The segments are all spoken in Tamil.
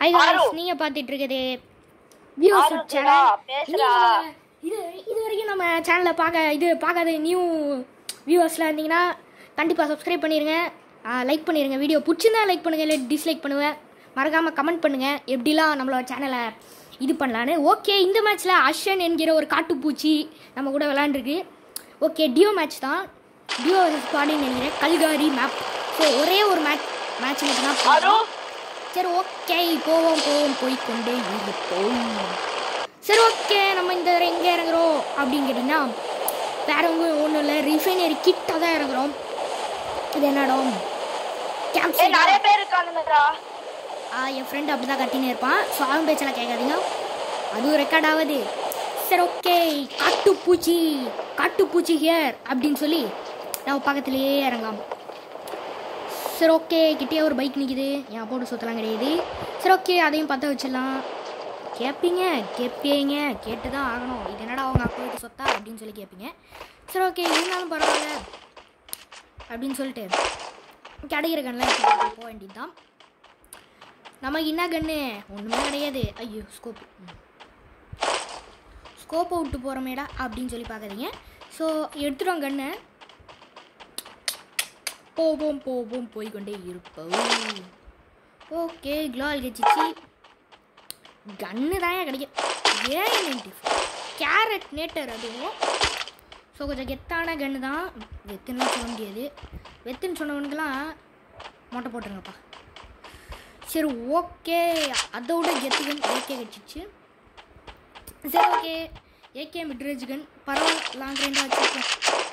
ஹை guys நீங்க பார்த்துட்டு இருக்குது வியூஸ் சேனல் பேசுடா இது இது வரைக்கும் நம்ம சேனலை பார்க்க இது பார்க்காத நியூ வியூவர்ஸ்லாம் இருந்தீங்கன்னா கண்டிப்பாக சப்ஸ்கிரைப் பண்ணிடுங்க லைக் பண்ணிடுங்க வீடியோ பிடிச்சிருந்தா லைக் பண்ணுங்கள் இல்லை டிஸ்லைக் பண்ணுவேன் மறக்காமல் கமெண்ட் பண்ணுங்கள் எப்படிலாம் நம்மளோட சேனலை இது பண்ணலான்னு ஓகே இந்த மேட்ச்சில் அஷன் என்கிற ஒரு காட்டுப்பூச்சி நம்ம கூட விளாண்டுருக்கு ஓகே டியோ மேட்ச் தான் டியோ ஸ்குவாடின்னு நினைக்கிறேன் கல்காரி மேப் ஸோ ஒரே ஒரு மேட்ச் மேட்ச் மட்டும் தான் போடுறோம். சரி ஓகே போவோம் போவோம் போய்க்கொண்டே இருப்போம் சரி ஓகே நம்ம இந்த தடவை எங்கே இறங்குறோம் அப்படின்னு கேட்டிங்கன்னா வேற ஒன்றும் இல்லை ரிஃபைனரி கிட்ட தான் இறங்குறோம் இது என்ன இடம் கேம்ப் ஏய் நிறைய பேர் இருக்கானுங்கடா ஆ என் ஃப்ரெண்ட் அப்படி தான் கட்டினே இருப்பான் ஸோ அவன் பேச்செல்லாம் கேட்காதீங்க அதுவும் ரெக்கார்ட் ஆகுது சரி ஓகே காட்டுப்பூச்சி காட்டுப்பூச்சி ஹியர் அப்படின்னு சொல்லி நம்ம பக்கத்துலேயே இறங்கலாம் சரி ஓகே கிட்டே ஒரு பைக் நிற்கிது என் போட்டு சுற்றலாம் கிடையாது சரி ஓகே அதையும் பற்ற வச்சிடலாம் கேட்பீங்க கேட்பீங்க கேட்டு தான் ஆகணும் இது என்னடா அவங்க அப்பா வீட்டு சொத்தா அப்படின்னு சொல்லி கேட்பீங்க சரி ஓகே இருந்தாலும் பரவாயில்ல அப்படின்னு சொல்லிட்டு கிடைக்கிற கண்ணில் போக வேண்டியது தான் நமக்கு என்ன கண்ணு ஒன்றுமே கிடையாது ஐயோ ஸ்கோப்பு ஸ்கோப்பை விட்டு போகிறோமேடா அப்படின்னு சொல்லி பார்க்காதீங்க ஸோ எடுத்துட்டோம் கண்ணு போவோம் போவோம் போய்கொண்டே இருப்போம் ஓகே க்ளால் கச்சிச்சு கன்னு தான் கிடைக்கும் ஏன் நைன்டி கேரட் நேட்டர் அதுவும் ஸோ கொஞ்சம் கெத்தான கன்று தான் வெத்துன்னு சொல்ல முடியாது வெத்துன்னு சொன்னவனுக்கெல்லாம் மொட்டை போட்டுருங்கப்பா சரி ஓகே அதோட கெத்து கன் ஏகே கிடச்சிச்சு சரி ஓகே ஏகே மிட்ரேஜ் கன் பரவாயில்ல லாங் ரேண்டாக வச்சுருக்கோம்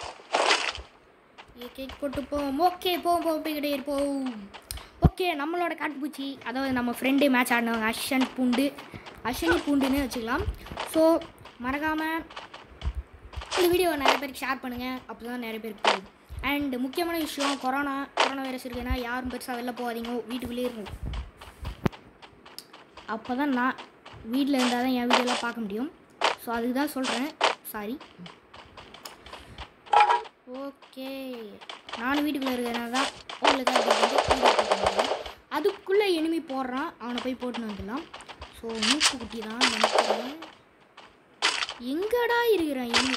ஏகே போட்டு போவோம் ஓகே போவோம் போவோம் போய்கிட்டே இருப்போம் ஓகே நம்மளோட காட்டுப்பூச்சி அதாவது நம்ம ஃப்ரெண்டு மேட்ச் ஆடினவங்க அஷன் பூண்டு அஷனி பூண்டுன்னு வச்சுக்கலாம் ஸோ மறக்காமல் இந்த வீடியோ நிறைய பேருக்கு ஷேர் பண்ணுங்கள் அப்போ தான் நிறைய பேருக்கு போகும் அண்ட் முக்கியமான விஷயம் கொரோனா கொரோனா வைரஸ் இருக்குன்னா யாரும் பெருசாக வெளில போகாதீங்க வீட்டுக்குள்ளேயே இருக்கும் அப்போ தான் நான் வீட்டில் இருந்தால் தான் என் வீடியோலாம் பார்க்க முடியும் ஸோ அதுக்கு தான் சொல்கிறேன் சாரி ஓகே நானும் வீட்டுக்குள்ளே இருக்கிறனால தான் உங்களுக்கு அப்படி வந்து video போட்டு முடியும். அதுக்குள்ளே எனிமி போடுறான் அவனை போய் போட்டுன்னு வந்துடலாம் ஸோ மூக்கு குட்டி தான் நினைக்கிறேன் எங்கடா இருக்கிறான் எனிமி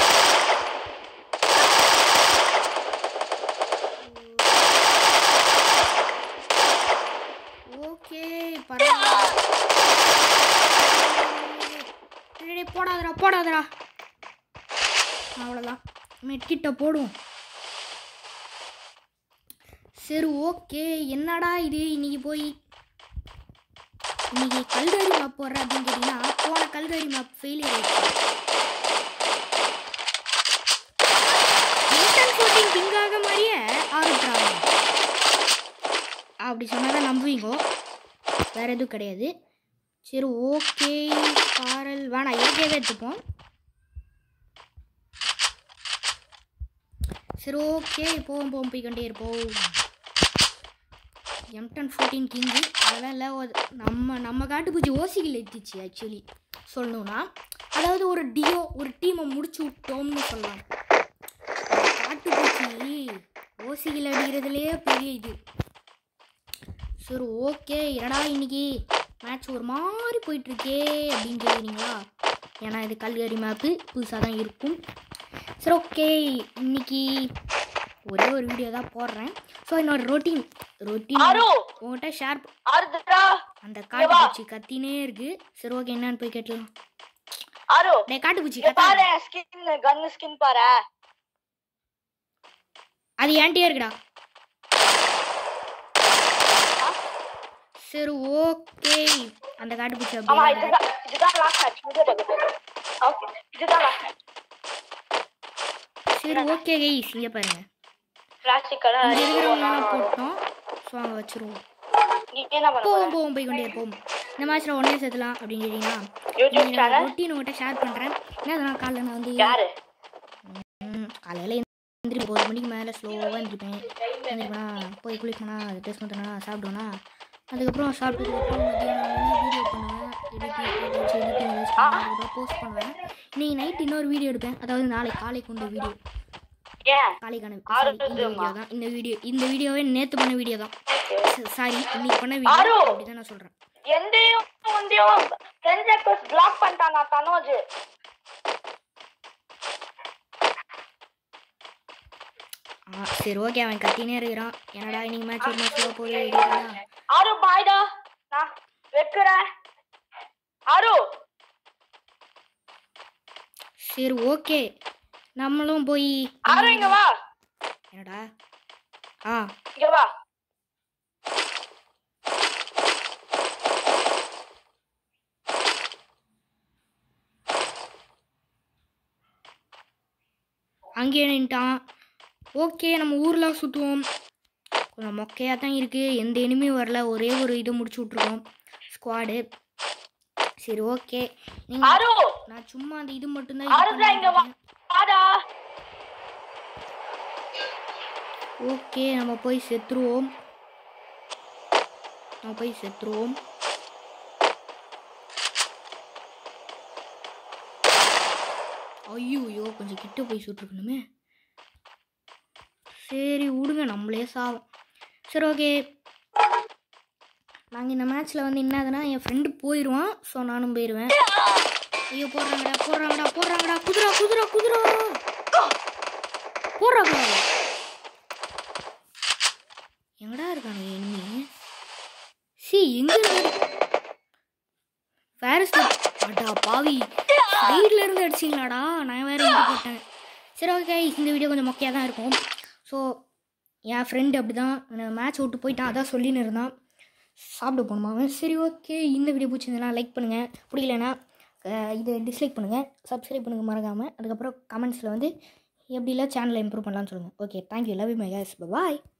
ஓகே பரவாயில்ல டேய், டேய், போடாதடா போடாதடா அவ்வளோதான் மெட்கிட்ட போடுவோம் சரி ஓகே என்னடா இது இன்னைக்கு போய் இன்னைக்கு கல்கரி மேப் போடுற அப்படின்னு கேட்டிங்கன்னா போன கல்கரி மேப் ஃபெயிலியர் ஆயிடுச்சு பிங்காக மாதிரியே ஆரம்பிக்கிறாங்க அப்படி சொன்னால் தான் நம்புவீங்க வேறு எதுவும் கிடையாது சரி ஓகே காரல் வேணாம் ஏகேவே எடுத்துப்போம் சரி ஓகே போவோம் போவோம் போய்க்கொண்டே இருப்போம் எம்டன் ஃபோர்டீன் கிங்கு அதெல்லாம் இல்லை ஒரு- நம்ம நம்ம காட்டுப்பூச்சி ஓசிகள் எத்திச்சு ஆக்சுவலி சொல்லணும்னா அதாவது ஒரு டியோ ஒரு டீமை முடிச்சு விட்டோம்னு சொல்லலாம் காட்டுப்பூச்சி ஓசிகள் அடிக்கிறதுலேயே பெரிய இது சரி ஓகே என்னடா இன்னைக்கு மேட்ச் ஒரு மாதிரி போயிட்டுருக்கே அப்படின்னு கேட்குறீங்களா ஏன்னா இது கல்கரி மேப்பு புதுசாக தான் இருக்கும் சரி ஓகே இன்னைக்கு ஒரே ஒரு வீடியோ தான் போடுறேன் ஸோ என்னோட ரொட்டீன் ரொட்டீன் ஆரு உங்கள்கிட்ட ஷேர் ஆறுதுடா அந்த காட்டுப்பூச்சி கத்தினே இருக்கு சரி ஓகே என்னன்னு போய் கேட்டலாம் ஆரு டே காட்டுப்பூச்சி இங்க கத்தா பாரு ஸ்கின் கன் ஸ்கின் பாரு அது ஏன்ட்டே இருக்குடா சரி ஓகே அந்த காட்டுப்பூச்சி ஆமா அப்படியே இதுதான் இதுதான் லாஸ்ட் மேட்ச் ஓகே இதுதான் லாஸ்ட் மேட்ச் சரி ஓகே கைஸ் இங்கே பாருங்க பிளாஸ்டிக் இங்கே கலர் இருக்கிறவங்களாம் போட்டோம் ஸோ அங்கே வச்சிருவோம் நீ என்ன பண்ண போவோம் போவோம் போய் கொண்டே இருப்போம் இந்த மேட்ச்சில் ஒன்றே சேர்த்துலாம் அப்படின்னு கேட்டிங்கன்னா யூடியூப் சேனல் ரொட்டீன் உங்கள்கிட்ட ஷேர் பண்ணுறேன் என்ன அதெல்லாம் காலைல நான் வந்து யாரு ம், காலையில் எந்திரிப்பேன் ஒரு மணிக்கு மேலே ஸ்லோவாக எந்திரிப்பேன் எந்திரிப்பேனா போய் குளிப்பேனா ட்ரெஸ் மாற்றினா சாப்பிடுவேனா அதுக்கப்புறம் சாப்பிட்டதுக்கப்புறம் மத்தியானம் வீடியோ பண்ணுவேன் எடிட்டிங் வச்சு எடிட்டிங் யூஸ் பண்ணுவேன் போஸ்ட் பண்ணுவேன் இன்னைக்கு நைட் இன்னொரு வீடியோ எடுப்பேன் அதாவது நாளை காலை கொண்ட வீடியோ ஏன் காலைக்கான ஆறு sorry, இந்த தெரியுமா? வீடியோ தான் இந்த வீடியோ இந்த வீடியோவே நேற்று பண்ண வீடியோ தான் Okay. சாரி இன்னைக்கு பண்ண வீடியோ ஆறு. அப்படி தான் நான் சொல்கிறேன் எந்தையும் உந்தையும் ஃப்ரெண்ட் ரெக்வஸ்ட் பிளாக் பண்ணிட்டானா தனோஜ் ஆ சரி ஓகே அவன் கத்தினே இருக்கிறான் என்னடா இன்னைக்கு மேட்ச் ஒரு மேட்ச் போகுது இடிக்கிறா. ஆரு பாய்டா நான் வைக்கிறேன் ஆரு சரி ஓகே நம்மளும் போய் ஆரு இங்க வா என்னடா ஆ இங்க வா அங்கேயே நின்ட்டான் ஓகே நம்ம ஊரில் சுற்றுவோம் கொஞ்சம் மொக்கையாக தான் இருக்குது எந்த எனிமையும் வரல ஒரே ஒரு இது முடிச்சு விட்ருக்கோம் ஸ்குவாடு சரி ஓகே நீங்கள் ஆரு நான் சும்மா அந்த இது மட்டும்தான் இது ஆருடா இங்க வா பண்ணிட்டு வாடா ஓகே நம்ம போய் செத்துருவோம் நம்ம போய் செத்துருவோம் ஐயோ கொஞ்சம் கிட்ட போய் சுட்டுருக்கணுமே சரி விடுங்க நம்மளே சாவோம் சரி ஓகே நாங்கள் இந்த மேட்ச்சில் வந்து என்னதுன்னா என் ஃப்ரெண்டு போயிடுவான் ஸோ நானும் போயிடுவேன் ஐயோ போடுறாங்கடா போடுறாங்கடா போடுறாங்கடா குதிரா குதிரா குதிரா போடுறாங்க எங்கடா இருக்காங்க எனிமி சி எங்க இருக்காரு வேற அடா பாவி சைடில் இருந்து அடிச்சிங்களாடா நான் வேற இங்கே போட்டேன் சரி ஓகே இந்த வீடியோ கொஞ்சம் மொக்கையாக தான் இருக்கும் ஸோ என் ஃப்ரெண்டு அப்படி தான் மேட்ச் விட்டு போயிட்டான் அதான் சொல்லின்னு இருந்தான் சாப்பிட போகணுமா அவன் சரி ஓகே இந்த வீடியோ பிடிச்சிருந்தா லைக் பண்ணுங்கள் பிடிக்கலனா இது டிஸ்லைக் பண்ணுங்கள் சப்ஸ்கிரைப் பண்ணுங்கள் மறக்காமல் அதுக்கப்புறம் கமெண்ட்ஸில் வந்து எப்படிலாம் சேனலை இம்ப்ரூவ் பண்ணலாம்னு சொல்லுங்கள் okay thank you love you my guys bye